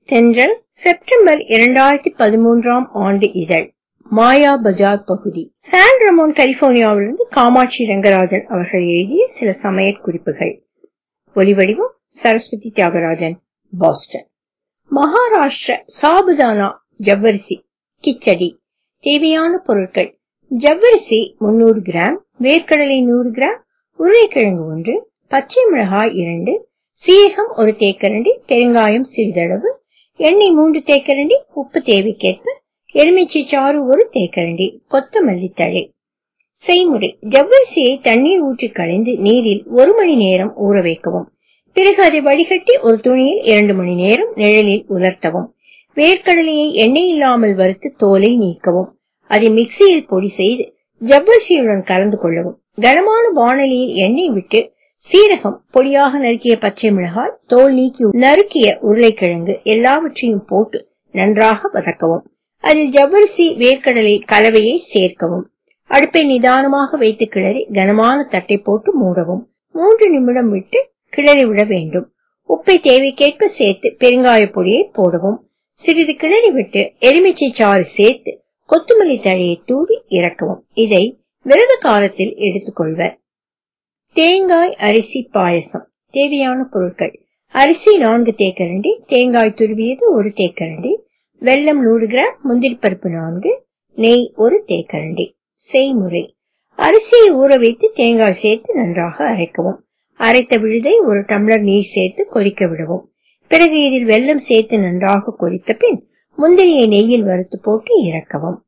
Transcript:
தென்றல் செப்டம்பர் இரண்டாயிரத்தி பதிமூன்றாம் ஆண்டு இதழ் மாயா பஜார் பகுதி சான் ரமோன் கலிபோர்னியாவிலிருந்து காமாட்சி ரங்கராஜன் அவர்கள் எழுதிய சில சமையற் குறிப்புகள் ஒலிவடிவம் சரஸ்வதி தியாகராஜன் பாஸ்டன் மகாராஷ்டிர சாபுதானா ஜவ்வரிசி கிச்சடி தேவையான பொருட்கள் ஜவ்வரிசி 300 கிராம் வேர்க்கடலை 100 கிராம் உருளைக்கிழங்கு ஒன்று பச்சை மிளகாய் இரண்டு சீரகம் ஒரு தேக்கரண்டி பெருங்காயம் சிறிதளவு எண்ணெய் மூன்று தேக்கரண்டி உப்பு தேவைக்கேற்ப எலுமிச்சை சாறு ஒரு தேக்கரண்டி கொத்தமல்லி தழை செய்முறை ஜவ்வரிசியை தண்ணீர் ஊற்றி களைந்து நீரில் ஒரு மணி நேரம் ஊற வைக்கவும் பிறகு அதை வடிகட்டி ஒரு துணியில் இரண்டு மணி நேரம் நிழலில் உலர்த்தவும் வேர்க்கடலையை எண்ணெய் இல்லாமல் வறுத்து தோலை நீக்கவும் அதை மிக்சியில் பொடி செய்து ஜவ்வரிசியுடன் கலந்து கொள்ளவும் கனமான வாணலியில் எண்ணெய் விட்டு சீரகம் பொடியாக நறுக்கிய பச்சை மிளகாய் தோல் நீக்கி நறுக்கிய உருளைக்கிழங்கு எல்லாவற்றையும் போட்டு நன்றாக வதக்கவும் அதில் ஜவ்வரிசி வேர்க்கடலை கலவையை சேர்க்கவும் அடுப்பை நிதானமாக வைத்து கிளறி கனமான தட்டை போட்டு மூடவும் மூன்று நிமிடம் விட்டு கிளறி விட வேண்டும் உப்பை தேவைக்கேற்ப சேர்த்து பெருங்காய பொடியை போடவும் சிறிது கிளறி விட்டு எலுமிச்சை சாறு சேர்த்து கொத்தமல்லி தழையை தூவி இறக்கவும் இதை விரத காலத்தில் எடுத்துக்கொள்வர் தேங்காய் அரிசி பாயசம் தேவையான பொருட்கள் அரிசி நான்கு தேக்கரண்டி தேங்காய் துருவியது ஒரு தேக்கரண்டி வெல்லம் நூறு கிராம் முந்திரி பருப்பு நான்கு நெய் ஒரு தேக்கரண்டி செய்முறை அரிசியை ஊற வைத்து தேங்காய் சேர்த்து நன்றாக அரைக்கவும் அரைத்த விழுதை ஒரு டம்ளர் நீர் சேர்த்து கொதிக்க விடவும் பிறகு இதில் வெல்லம் சேர்த்து நன்றாக கொதித்த பின் முந்திரியை நெய்யில் வறுத்து போட்டு இறக்கவும்